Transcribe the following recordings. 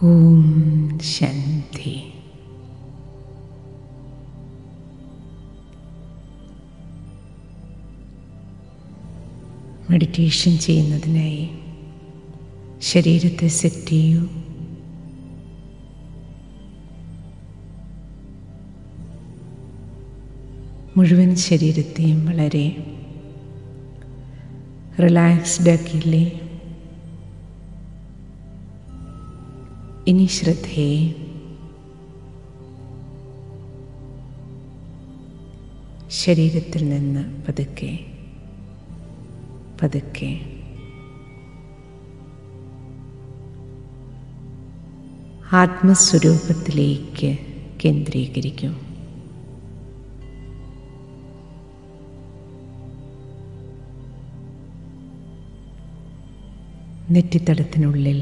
ഓം ശാന്തി meditation ചെയ്യുന്നതിനായി ശരീരത്തെ set ചെയ്യൂ മുഴുവൻ ശരീരത്തെയും വളരെ റിലാക്സ്ഡ് ആക്കിയില്ലേ ഇനി ശ്രദ്ധയെ ശരീരത്തിൽ നിന്ന് പതുക്കെ പതുക്കെ ആത്മസ്വരൂപത്തിലേക്ക് കേന്ദ്രീകരിക്കും നെറ്റിത്തടത്തിനുള്ളിൽ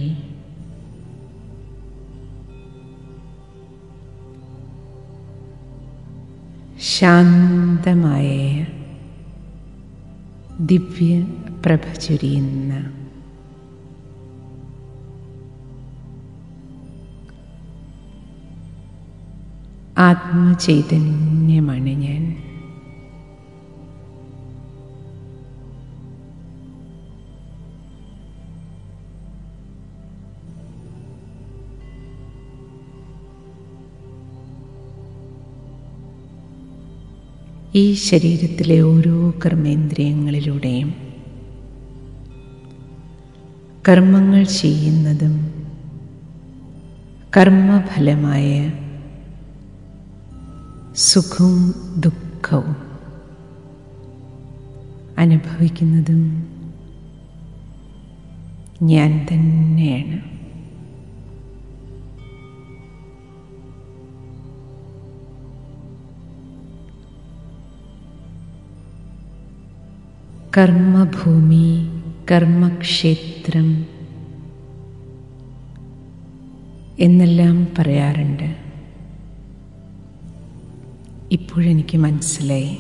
ശാന്തമായ ദിവ്യ പ്രഭ ചൊരിയുന്ന ആത്മചൈതന്യമാണ് ഞാൻ ഈ ശരീരത്തിലെ ഓരോ കർമ്മേന്ദ്രിയങ്ങളിലൂടെയും കർമ്മങ്ങൾ ചെയ്യുന്നതും കർമ്മഫലമായ സുഖവും ദുഃഖവും അനുഭവിക്കുന്നതും ഞാൻ തന്നെയാണ് കർമ്മഭൂമി കർമ്മക്ഷേത്രം എന്നെല്ലാം പറയാറുണ്ട് ഇപ്പോഴെനിക്ക് മനസ്സിലായി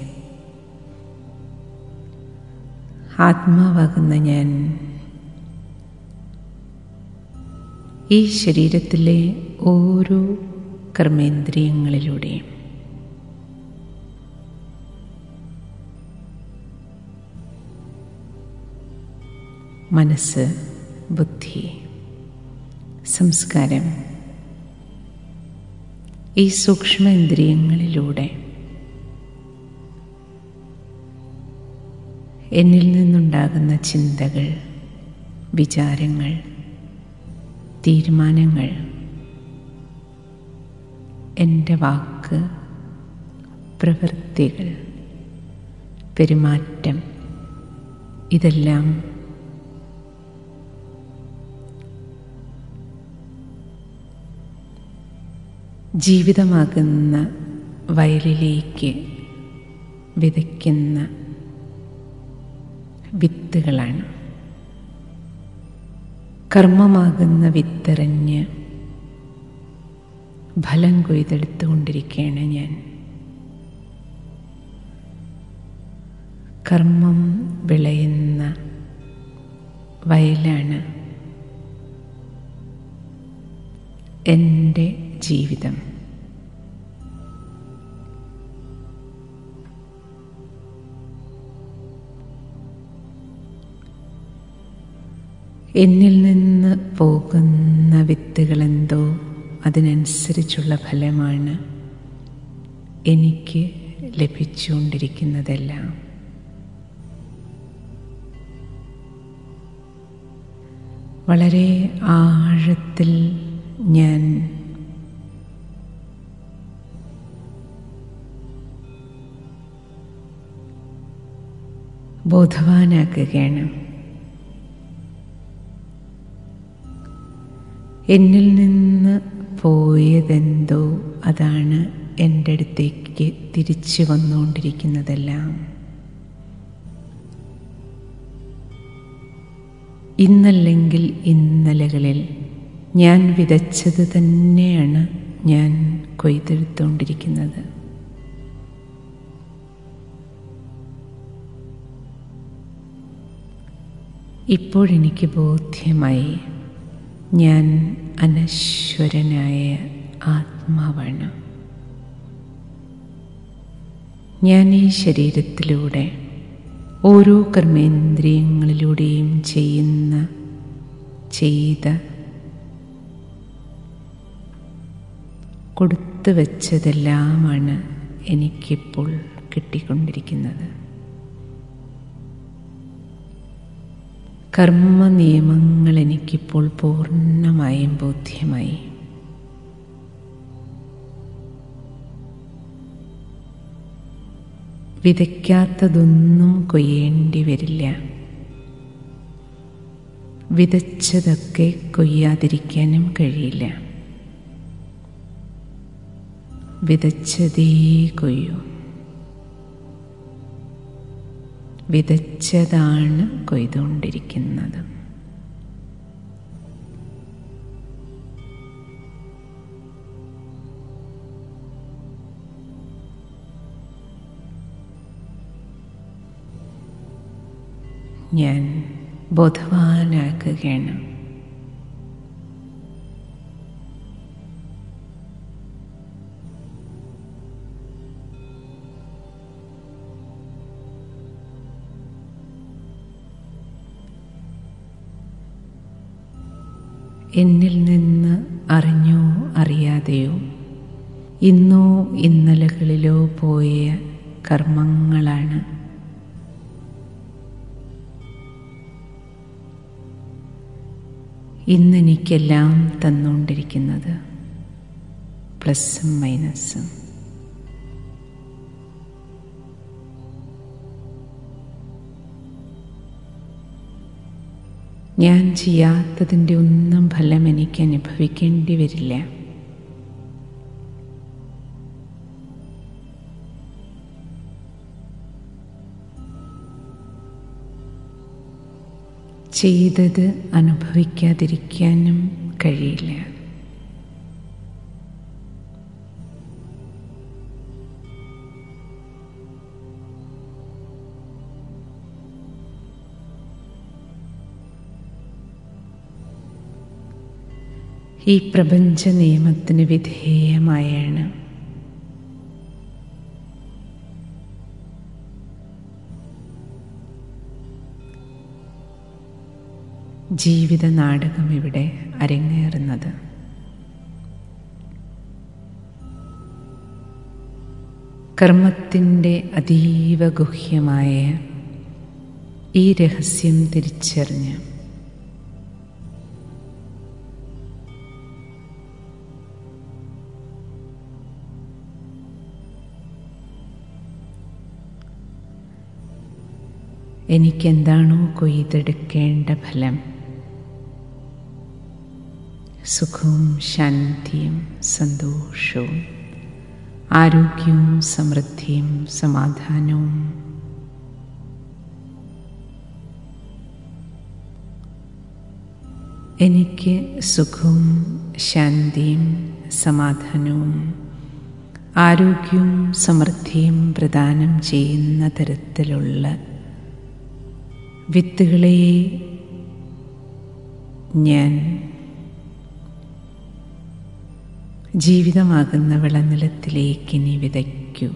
ആത്മാവാകുന്ന ഞാൻ ഈ ശരീരത്തിലെ ഓരോ കർമ്മേന്ദ്രിയങ്ങളിലൂടെയും മനസ്സ് ബുദ്ധി സംസ്കാരം ഈ സൂക്ഷ്മേന്ദ്രിയങ്ങളിലൂടെ എന്നിൽ നിന്നുണ്ടാകുന്ന ചിന്തകൾ വിചാരങ്ങൾ തീരുമാനങ്ങൾ എൻ്റെ വാക്ക് പ്രവൃത്തികൾ പെരുമാറ്റം ഇതെല്ലാം ജീവിതമാകുന്ന വയലിലേക്ക് വിതയ്ക്കുന്ന വിത്തുകളാണ് കർമ്മമാകുന്ന വിത്തെറിഞ്ഞ് ഫലം കൊയ്തെടുത്തുകൊണ്ടിരിക്കുകയാണ് ഞാൻ കർമ്മം വിളയുന്ന വയലാണ് എൻ്റെ ജീവിതം എന്നിൽ നിന്ന് പോകുന്ന വിത്തുകളെന്തോ അതിനനുസരിച്ചുള്ള ഫലമാണ് എനിക്ക് ലഭിച്ചുകൊണ്ടിരിക്കുന്നതെല്ലാം വളരെ ആഴത്തിൽ ഞാൻ ബോധവാനാക്കുകയാണ് എന്നിൽ നിന്ന് പോയതെന്തോ അതാണ് എൻ്റെ അടുത്തേക്ക് തിരിച്ചു വന്നുകൊണ്ടിരിക്കുന്നതെല്ലാം ഇന്നല്ലെങ്കിൽ ഇന്നലകളിൽ ഞാൻ വിതച്ചത് തന്നെയാണ് ഞാൻ കൊയ്തെടുത്തുകൊണ്ടിരിക്കുന്നത് ഇപ്പോഴെനിക്ക് ബോധ്യമായി ഞാൻ അനശ്വരനായ ആത്മാവാണ് ഞാൻ ഈ ശരീരത്തിലൂടെ ഓരോ കർമ്മേന്ദ്രിയങ്ങളിലൂടെയും ചെയ്യുന്ന ചെയ്ത കൊടുത്തു വച്ചതെല്ലാമാണ് എനിക്കിപ്പോൾ കിട്ടിക്കൊണ്ടിരിക്കുന്നത് കർമ്മ നിയമങ്ങൾ എനിക്കിപ്പോൾ പൂർണ്ണമായും ബോധ്യമായി വിതയ്ക്കാത്തതൊന്നും കൊയ്യേണ്ടി വരില്ല വിതച്ചതൊക്കെ കൊയ്യാതിരിക്കാനും കഴിയില്ല വിതച്ചതേ കൊയ്യൂ വിതച്ചതാണ് കൊയ്തുകൊണ്ടിരിക്കുന്നത് ഞാൻ ബോധവാനാക്കുകയാണ് എന്നിൽ നിന്ന് അറിഞ്ഞോ അറിയാതെയോ ഇന്നോ ഇന്നലകളിലോ പോയ കർമ്മങ്ങളാണ് ഇന്നെനിക്കെല്ലാം തന്നുകൊണ്ടിരിക്കുന്നത് പ്ലസ്സും മൈനസും ഞാൻ ചെയ്യാത്തതിൻ്റെ ഒന്നും ഫലം എനിക്ക് അനുഭവിക്കേണ്ടി വരില്ല ചെയ്തത് അനുഭവിക്കാതിരിക്കാനും കഴിയില്ല ഈ പ്രപഞ്ച നിയമത്തിന് വിധേയമായാണ് ജീവിത നാടകം ഇവിടെ അരങ്ങേറുന്നത് കർമ്മത്തിൻ്റെ അതീവ ഗുഹ്യമായ ഈ രഹസ്യം തിരിച്ചറിഞ്ഞ് എനിക്കെന്താണോ കൊയ്തെടുക്കേണ്ട ഫലം സുഖവും ശാന്തിയും സന്തോഷവും ആരോഗ്യവും സമൃദ്ധിയും സമാധാനവും എനിക്ക് സുഖവും ശാന്തിയും സമാധാനവും ആരോഗ്യവും സമൃദ്ധിയും പ്രദാനം ചെയ്യുന്ന തരത്തിലുള്ള വിത്തുകളെ ഞാൻ ജീവിതമാകുന്ന വിളനിലത്തിലേക്ക് ഇനി വിതയ്ക്കൂ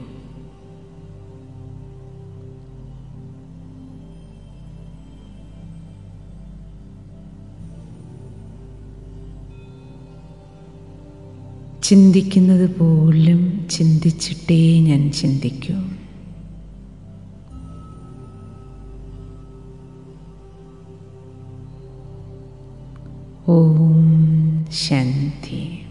ചിന്തിക്കുന്നത് പോലും ചിന്തിച്ചിട്ടേ ഞാൻ ചിന്തിക്കൂ ഓം ശാന്തി